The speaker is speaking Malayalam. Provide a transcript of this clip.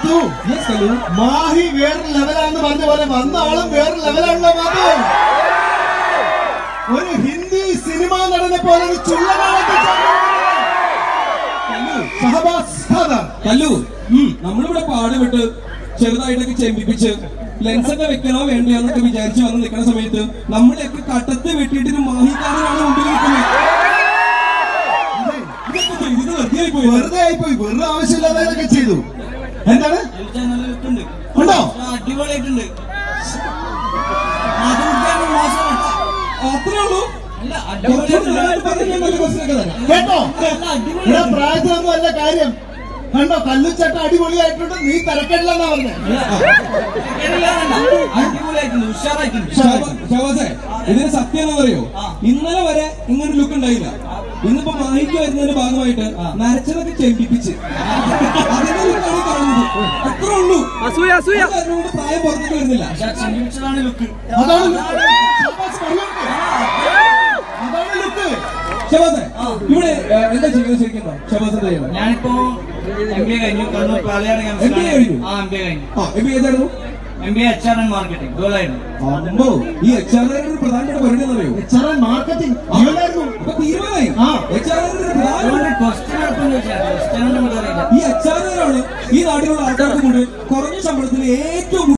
മാധു യെസ് കല്ലു മാഹി വേറെ ലെവലാണെന്ന് പറഞ്ഞ പോലെ വന്ന ആളും വേറെ ലെവലാണല്ലോ മാധു ഒരു ഹിന്ദി സിനിമാ നടനെ പോലെ ഒരു ചുള്ളനാളൊക്കെ ഷഹബാസ് ഖാദർ കല്ലു നമ്മളിവിടെ പാടുവിട്ട് ചെറുതായിട്ടൊക്കെ ചെമ്പിപ്പിച്ച് ലെൻസൊക്കെ വെക്കണോ വേണ്ടയോ എന്നൊക്കെ വിചാരിച്ച് വന്ന് നിൽക്കുന്ന സമയത്ത് നമ്മളെയൊക്കെ കട്ടത്ത് വെട്ടിയിട്ട് ഒരു മാഹിക്കാരനാണ് മുമ്പിൽ നിൽക്കുന്നത് ഇതൊക്കെ ചെയ്തത് വെറുതെയായി പോയി വെറുതെ ആയിപ്പോയി വെറുതെ ആവശ്യമില്ലാതെ ഇതൊക്കെ ചെയ്തു എന്താണ് നല്ല ലുക്കുണ്ട് ഉണ്ടോ അടിപൊളിയായിട്ടുണ്ട് മാധവൻ മോശമല്ല അത്രേ ഉള്ളൂ അല്ല കുറച്ചുകൂടി നന്നായിട്ട് അടിപൊളിയായിട്ടുണ്ട് പറഞ്ഞാൽ ഞാൻ നല്ല ക്വസ്റ്റ്യൻ ഒക്കെ തരാം കേട്ടോ അല്ല അടിപൊളി ഇവിടെ പ്രായത്തിലൊന്നും അല്ല കാര്യം കണ്ടോ കല്ലുച്ചട്ട അടിപൊളിയായിട്ടുണ്ട് നീ തിരക്കില്ലെന്നാ പറഞ്ഞേ അടിപൊളിയായിട്ടുണ്ട് ഉഷാറായിട്ടുണ്ട് ഷാബ- ഷാബാസേ ഇതിന് സത്യം എന്താ അറിയോ ആ. ഇന്നലെ വരെ ഇങ്ങനെ ലുക്ക് ഉണ്ടായില്ല ഇന്നിപ്പോ മാഹിക്ക് വരുന്നതിന്റെ ഭാഗമായിട്ട് നരച്ചതൊക്കെ ചെമ്പിപ്പിച്ച് അതിന്റെ ലുക്കാണ് കാണുന്നത് അത്രേ ഉള്ളൂ അസൂയ അസൂയ അത് അതിനോട് പ്രായം പുറത്തേക്ക് വരുന്നില്ല പക്ഷെ ചിന്തിച്ചതാണ് ലുക്ക് അതാണ് ഷഹബാസ് പറയട്ടെ. അതാണ് ലുക്ക് ഷബാസേ ഇവിടെ ഏ, എന്താ ചെയ്യുന്നത് ശരിക്കും എന്താ? ഷബാസ് എന്താ ചെയ്യുന്നത് ഞാനിപ്പോ എം ബി എ കഴിഞ്ഞു കണ്ണൂർ പാലയാട് MBA കഴിഞ്ഞു? ആ എം ബി എ കഴിഞ്ഞു ആ ഇപ്പൊ ഏതായിരുന്നു M B A H R and marketing ഗോളായിരുന്നു അമ്മോ ഈ എച്ച് ആർ ഒരു പ്രധാനപ്പെട്ട പരിപാടി എന്നറിയോ എച്ച് ആർ മാർക്കറ്റിംഗ് ഇവനായിരുന്നു അപ്പൊ തീരുമാനമായി ആ. എച്ച് ആർ പ്രധാനപ്പെട്ട അതുകൊണ്ട് ക്വസ്റ്റ്യൻ അടുപ്പം ചോദിച്ചാൽ ക്വസ്റ്റ്യൻ ഒന്നും അറിയില്ല ഈ എച്ച് ആർ ഈ നാട്ടിലുള്ള ആൾക്കാർക്ക് കൊണ്ട് കുറഞ്ഞ ശമ്പളത്തിൽ ഏറ്റവും